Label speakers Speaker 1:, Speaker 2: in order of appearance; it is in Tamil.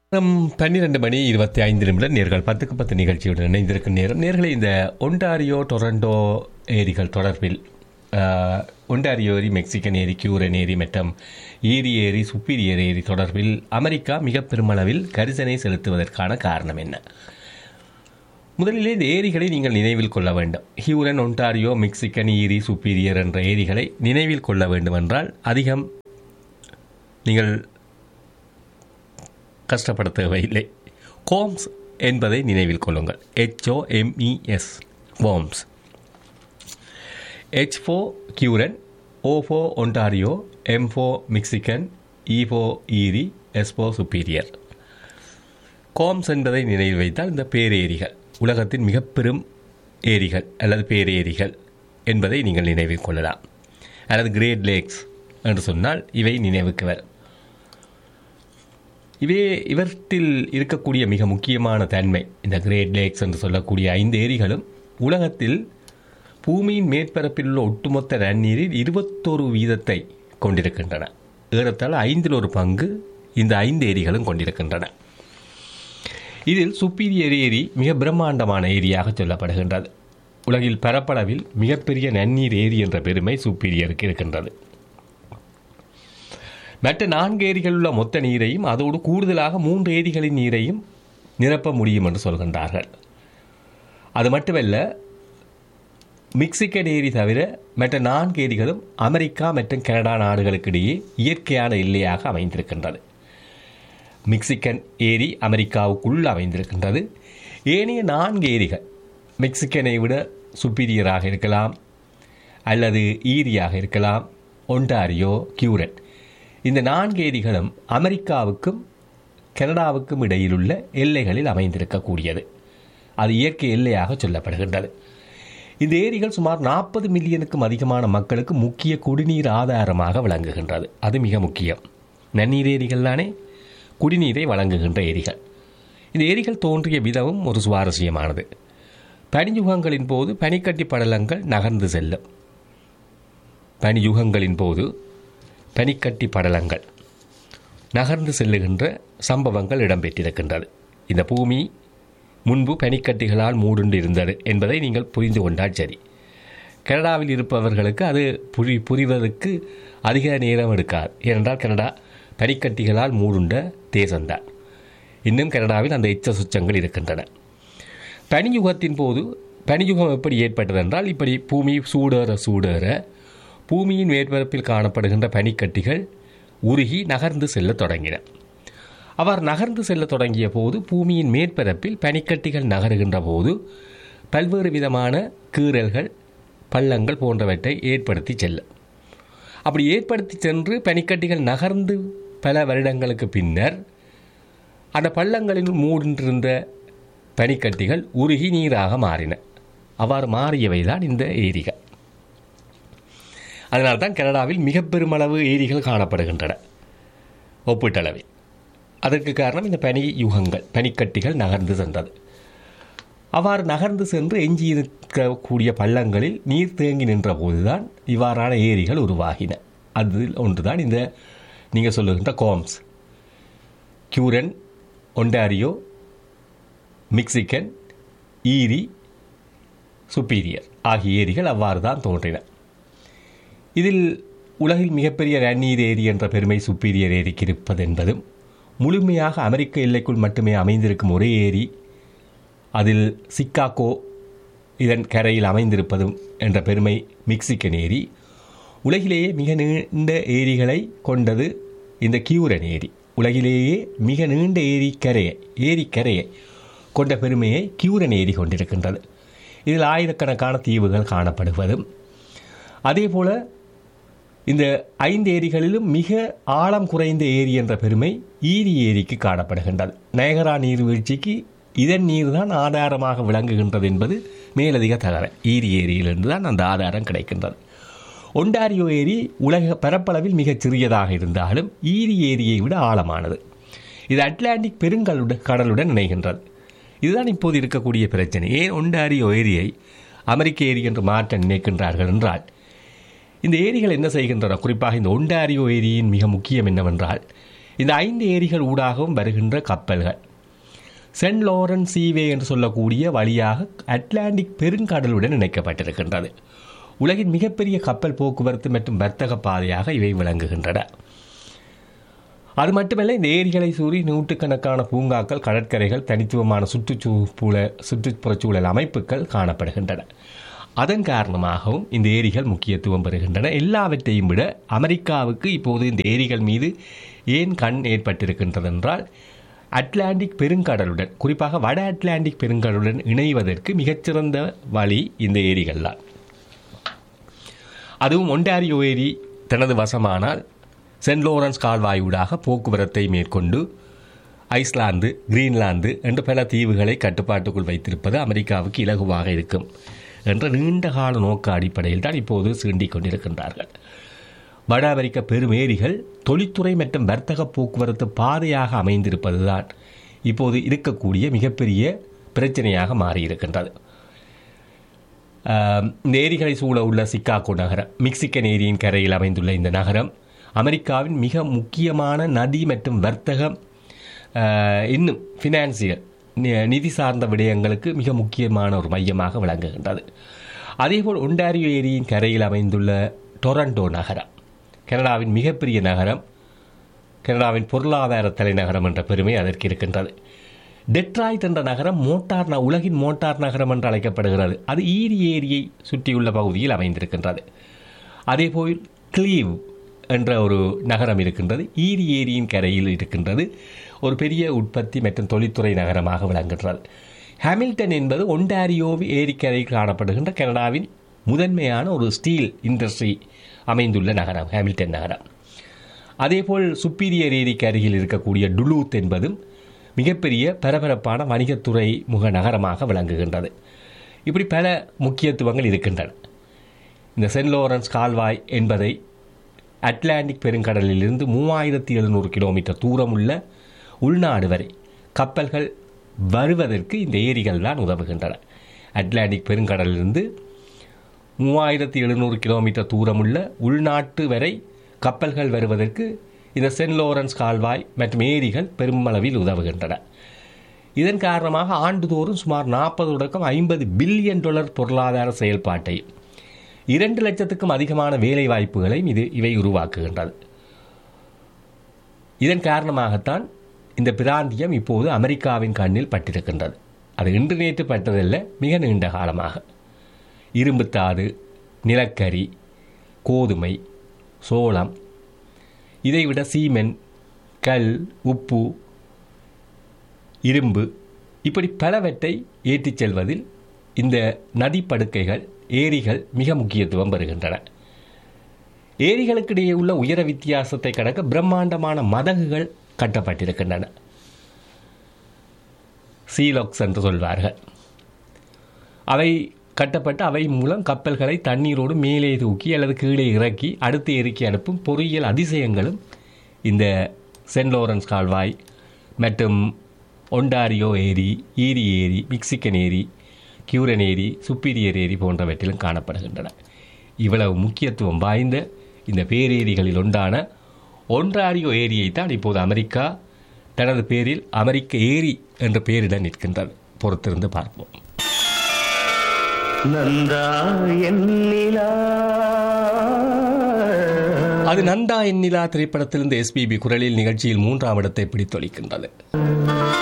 Speaker 1: நேரம் பன்னிரண்டு மணி இருபத்தி ஐந்து நிமிடம் நேர்கள் பத்துக்கு பத்து நிகழ்ச்சியுடன் இணைந்திருக்கும் நேரம் நேர்களை இந்த ஒன்டாரியோ டொரண்டோ ஏரிகள் தொடர்பில் ஆஹ், ஒன்டாரியோ ஏரி மெக்சிகன் ஏரி கியூரன் ஏரி மற்றும் ஈரி ஏரி சுப்பீரியர் ஏரி தொடர்பில் அமெரிக்கா மிக பெருமளவில் கரிசனை செலுத்துவதற்கான காரணம் என்ன முதலிலே இந்த ஏரிகளை நீங்கள் நினைவில் கொள்ள வேண்டும் Huron Ontario Michigan Erie Superior என்ற ஏரிகளை நினைவில் கொள்ள வேண்டுமென்றால் அதிகம் நீங்கள் கஷ்டப்பட தேவையில்லை கோம்ஸ் என்பதை நினைவில் கொள்ளுங்கள் ஹெச்ஓஎம்இஎஸ் கோம்ஸ் ஹெச் ஃபோ Huron O for Ontario M for Michigan E for Erie S for Superior homes என்பதை நினைவில் வைத்தால் இந்த பேரேரிகள் உலகத்தின் மிக பெரும் ஏரிகள் அல்லது பேரேரிகள் என்பதை நீங்கள் நினைவில் கொள்ளலாம் அல்லது கிரேட் லேக்ஸ் என்று சொன்னால் இவை நினைவுக்கு வரும் இவே இவற்றில் இருக்கக்கூடிய மிக முக்கியமான தன்மை இந்த கிரேட் லேக்ஸ் என்று சொல்லக்கூடிய ஐந்து ஏரிகளும் உலகத்தில் பூமியின் மேற்பரப்பில் உள்ள ஒட்டுமொத்த நன்னீரில் இருபத்தோரு வீதத்தை கொண்டிருக்கின்றன ஏறத்தாழ ஐந்தில் ஒரு பங்கு இந்த ஐந்து ஏரிகளும் கொண்டிருக்கின்றன இதில் சுப்பீரியர் ஏரி மிக பிரம்மாண்டமான ஏரியாக சொல்லப்படுகின்றது உலகில் பரப்பளவில் மிகப்பெரிய நன்னீர் ஏரி என்ற பெருமை சுப்பீரியருக்கு இருக்கின்றது மற்ற நான்கு ஏரிகள் உள்ள மொத்த நீரையும் அதோடு கூடுதலாக மூன்று ஏரிகளின் நீரையும் நிரப்ப முடியும் என்று சொல்கின்றார்கள் அது மட்டுமல்ல மெக்சிகன் ஏரி தவிர மற்ற நான்கு ஏரிகளும் அமெரிக்கா மற்றும் கனடா நாடுகளுக்கிடையே இயற்கையான எல்லையாக அமைந்திருக்கின்றது மெக்சிகன் ஏரி அமெரிக்காவுக்குள் அமைந்திருக்கின்றது ஏனைய நான்கு ஏரிகள் மெக்சிகனை விட சுப்பீரியராக இருக்கலாம் அல்லது ஈரியாக இருக்கலாம் ஒன்டாரியோ கியூரன் இந்த நான்கு ஏரிகளும் அமெரிக்காவுக்கும் கனடாவுக்கும் இடையிலுள்ள எல்லைகளில் அமைந்திருக்கக்கூடியது அது இயற்கை எல்லையாக சொல்லப்படுகின்றது இந்த ஏரிகள் சுமார் நாற்பது மில்லியனுக்கும் அதிகமான மக்களுக்கு முக்கிய குடிநீர் ஆதாரமாக விளங்குகின்றது அது மிக முக்கியம் நன்னீர் ஏரிகள் தானே குடிநீரை வழங்குகின்ற ஏரிகள் இந்த ஏரிகள் தோன்றிய விதமும் ஒரு சுவாரஸ்யமானது பனியுகங்களின் போது பனிக்கட்டி படலங்கள் நகர்ந்து செல்லும் பனியுகங்களின் போது பனிக்கட்டி படலங்கள் நகர்ந்து செல்லுகின்ற சம்பவங்கள் இடம்பெற்றிருக்கின்றது இந்த பூமி முன்பு பனிக்கட்டிகளால் மூடுண்டு இருந்தது என்பதை நீங்கள் புரிந்து கொண்டால் சரி கனடாவில் இருப்பவர்களுக்கு அது புரி புரிவதற்கு அதிக நேரம் எடுக்காது ஏனென்றால் கனடா பனிக்கட்டிகளால் மூடுண்ட தேசம்தான் இன்னும் கனடாவில் அந்த எச்ச சுச்சங்கள் இருக்கின்றன பனியுகத்தின் போது பனியுகம் எப்படி ஏற்பட்டது என்றால் இப்படி பூமி சூடேற சூடேற பூமியின் மேற்பரப்பில் காணப்படுகின்ற பனிக்கட்டிகள் உருகி நகர்ந்து செல்லத் தொடங்கின அவர் நகர்ந்து செல்லத் தொடங்கிய போது பூமியின் மேற்பரப்பில் பனிக்கட்டிகள் நகருகின்ற போது பல்வேறு விதமான கீறல்கள் பள்ளங்கள் போன்றவற்றை ஏற்படுத்தி செல்லும் அப்படி ஏற்படுத்தி சென்று பனிக்கட்டிகள் நகர்ந்து பல வருடங்களுக்கு பின்னர் அந்த பள்ளங்களில் மூடின்றிருந்த பனிக்கட்டிகள் உருகி நீராக மாறின அவ்வாறு மாறியவை தான் இந்த ஏரிகள் அதனால்தான் கனடாவில் மிக பெருமளவு ஏரிகள் காணப்படுகின்றன ஒப்பீட்டளவில் அதற்கு காரணம் இந்த பனி யுகங்கள் பனிக்கட்டிகள் நகர்ந்து சென்றது அவ்வாறு நகர்ந்து சென்று எஞ்சியிருக்கக்கூடிய பள்ளங்களில் நீர் தேங்கி நின்ற போதுதான் இவ்வாறான ஏரிகள் உருவாகின அதில் ஒன்றுதான் இந்த நீங்கள் சொல்லுகின்ற homes Huron Ontario Michigan Erie Superior ஆகிய ஏரிகள் அவ்வாறு தான் தோன்றின இதில் உலகில் மிகப்பெரிய நன்னீர் ஏரி என்ற பெருமை சுப்பீரியர் ஏரிக்கு இருப்பது என்பதும் முழுமையாக அமெரிக்க எல்லைக்குள் மட்டுமே அமைந்திருக்கும் ஒரே ஏரி அதில் சிக்காகோ இதன் கரையில் அமைந்திருப்பதும் என்ற பெருமை மெக்சிகன் ஏரி உலகிலேயே மிக நீண்ட ஏரிகளை கொண்டது இந்த கியூரன் ஏரி உலகிலேயே மிக நீண்ட ஏரி கரையை ஏரி கரையை கொண்ட பெருமையை கியூரன் ஏரி கொண்டிருக்கின்றது இதில் ஆயிரக்கணக்கான தீவுகள் காணப்படுவதும் அதேபோல இந்த ஐந்து ஏரிகளிலும் மிக ஆழம் குறைந்த ஏரி என்ற பெருமை ஈரி ஏரிக்கு காணப்படுகின்றது நயகரா நீர்வீழ்ச்சிக்கு இதன் நீர் தான் ஆதாரமாக விளங்குகின்றது என்பது மேலதிக தகவல் ஈரி ஏரியிலிருந்து தான் அந்த ஆதாரம் கிடைக்கின்றது ஒண்டாரியோ ஏரி உலக பரப்பளவில் மிகச் சிறியதாக இருந்தாலும் ஈரி ஏரியை விட ஆழமானது இது அட்லாண்டிக் பெருங்கலுடன் கடலுடன் இணைகின்றது இதுதான் இப்போது இருக்கக்கூடிய பிரச்சனை ஏன் ஒண்டாரியோ ஏரியை அமெரிக்க ஏரி என்று மாற்ற நினைக்கின்றார்கள் என்றால் இந்த ஏரிகள் என்ன செய்கின்றன குறிப்பாக இந்த ஒண்டாரியோ ஏரியின் மிக முக்கியம் என்னவென்றால் இந்த ஐந்து ஏரிகள் ஊடாகவும் வருகின்ற கப்பல்கள் சென்ட் லாரன்ஸ் சீவே என்று சொல்லக்கூடிய வழியாக அட்லாண்டிக் பெருங்கடலுடன் இணைக்கப்பட்டிருக்கின்றது உலகின் மிகப்பெரிய கப்பல் போக்குவரத்து மற்றும் வர்த்தக பாதையாக இவை விளங்குகின்றன அது மட்டுமல்ல இந்த ஏரிகளை சூறி நூற்றுக்கணக்கான பூங்காக்கள் கடற்கரைகள் தனித்துவமான சுற்றுச்சூழ சுற்றுப்புறச்சூழல் அமைப்புகள் காணப்படுகின்றன அதன் காரணமாகவும் இந்த ஏரிகள் முக்கியத்துவம் பெறுகின்றன எல்லாவற்றையும் விட அமெரிக்காவுக்கு இப்போது இந்த ஏரிகள் மீது ஏன் கண் ஏற்பட்டிருக்கின்றது என்றால் அட்லாண்டிக் பெருங்கடலுடன் குறிப்பாக வட அட்லாண்டிக் பெருங்கடலுடன் இணைவதற்கு மிகச்சிறந்த வழி இந்த ஏரிகள் தான் அதுவும் ஒன்டாரியோ ஏரி தனது வசமானால் சென்ட் லோரன்ஸ் கால்வாயூடாக போக்குவரத்தை மேற்கொண்டு ஐஸ்லாந்து கிரீன்லாந்து என்ற பல தீவுகளை கட்டுப்பாட்டுக்குள் வைத்திருப்பது அமெரிக்காவுக்கு இலகுவாக இருக்கும் என்ற நீண்டகால நோக்க அடிப்படையில் தான் இப்போது சீண்டிக் கொண்டிருக்கின்றார்கள் வட அமெரிக்க பெருமேரிகள் தொழில்துறை மற்றும் வர்த்தக போக்குவரத்து பாதையாக அமைந்திருப்பதுதான் இப்போது இருக்கக்கூடிய மிகப்பெரிய பிரச்சனையாக மாறியிருக்கின்றது ஆம், இந்த ஏரிகளை சூழ உள்ள சிக்காகோ நகரம் மிக்சிகன் ஏரியின் கரையில் அமைந்துள்ள இந்த நகரம் அமெரிக்காவின் மிக முக்கியமான நதி மற்றும் வர்த்தகம் ஆ, இன்னும் ஃபினான்சியல் நிதி சார்ந்த விடயங்களுக்கு மிக முக்கியமான ஒரு மையமாக விளங்குகின்றது அதேபோல் ஒண்டாரியோ ஏரியின் கரையில் அமைந்துள்ள டொரண்டோ நகரம் கனடாவின் மிகப்பெரிய நகரம் கனடாவின் பொருளாதார தலைநகரம் என்ற பெருமை அதற்கு இருக்கின்றது டெட்ராய்ட் என்ற நகரம் மோட்டார் ந- உலகின் மோட்டார் நகரம் என்று அழைக்கப்படுகிறது அது ஈரி ஏரியை சுற்றியுள்ள பகுதியில் அமைந்திருக்கின்றது அதேபோல் கிளீவ் என்ற ஒரு நகரம் இருக்கின்றது ஈரி ஏரியின் கரையில் இருக்கின்றது ஒரு பெரிய உற்பத்தி மற்றும் தொழில்துறை நகரமாக விளங்குகிறது ஹாமில்டன் என்பது ஒன்டாரியோ ஏரிக்கரையில் காணப்படுகின்ற கனடாவின் முதன்மையான ஒரு ஸ்டீல் இண்டஸ்ட்ரி அமைந்துள்ள நகரம் ஹாமில்டன் நகரம் அதேபோல் சுப்பீரியர் ஏரிக்கு அருகில் இருக்கக்கூடிய டுலூத் என்பதும் மிகப்பெரிய பரபரப்பான வணிகத்துறை முக நகரமாக விளங்குகின்றது இப்படி பல முக்கியத்துவங்கள் இருக்கின்றன இந்த சென்ட் லோரன்ஸ் கால்வாய் என்பதை அட்லாண்டிக் பெருங்கடலிலிருந்து மூவாயிரத்தி எழுநூறு கிலோமீட்டர் தூரம் உள்ள உள்நாடு வரை கப்பல்கள் வருவதற்கு இந்த ஏரிகள் தான் உதவுகின்றன அட்லாண்டிக் பெருங்கடலிலிருந்து மூவாயிரத்தி எழுநூறு கிலோமீட்டர் தூரமுள்ள உள்நாட்டு வரை கப்பல்கள் வருவதற்கு இந்த சென்ட் லோரன்ஸ் கால்வாய் மற்றும் ஏரிகள் பெருமளவில் உதவுகின்றன இதன் காரணமாக ஆண்டுதோறும் சுமார் நாற்பது தொடக்கம் ஐம்பது பில்லியன் டாலர் பொருளாதார செயல்பாட்டையும் இரண்டு லட்சத்துக்கும் அதிகமான வேலை வாய்ப்புகளையும் இது இவை உருவாக்குகின்றது இதன் காரணமாகத்தான் இந்த பிராந்தியம் இப்போது அமெரிக்காவின் கண்ணில் பட்டிருக்கின்றது அது இன்று நேற்று பட்டதல்ல மிக நீண்ட காலமாக இரும்புத்தாது நிலக்கரி கோதுமை சோளம் இதைவிட சீமென் கல் உப்பு இரும்பு இப்படி பலவற்றை ஏற்றிச் செல்வதில் இந்த நதிப்படுக்கைகள் ஏரிகள் மிக முக்கியத்துவம் பெறுகின்றன ஏரிகளுக்கிடையே உள்ள உயர வித்தியாசத்தை கடக்க பிரம்மாண்டமான மதகுகள் கட்டப்பட்டிருக்கின்றன சீலோக்ஸ் என்று சொல்வார்கள் அவை கட்டப்பட்டு அவை மூலம் கப்பல்களை தண்ணீரோடு மேலே தூக்கி அல்லது கீழே இறக்கி அடுத்த ஏரிக்கு அனுப்பும் பொறியியல் அதிசயங்களும் இந்த சென்ட் லோரன்ஸ் கால்வாய் மற்றும் ஒண்டாரியோ ஏரி ஈரி ஏரி மிக்சிகன் ஏரி கியூரன் ஏரி சுப்பீரியர் ஏரி போன்றவற்றிலும் காணப்படுகின்றன இவ்வளவு முக்கியத்துவம் வாய்ந்த இந்த பேரேரிகளில் ஒன்றான ஒன்றாரியோ ஏரியை தான் இப்போது அமெரிக்கா தனது பேரில் அமெரிக்க ஏரி என்ற பெயரிட நிற்கின்றது பொறுத்திருந்து பார்ப்போம்
Speaker 2: நந்தா என்னிலா
Speaker 1: அது நந்தா எண்ணிலா திரைப்படத்திலிருந்து எஸ்பிபி குரலில் நிகழ்ச்சியில் மூன்றாம் இடத்தை பிடித்தொழிக்கின்றது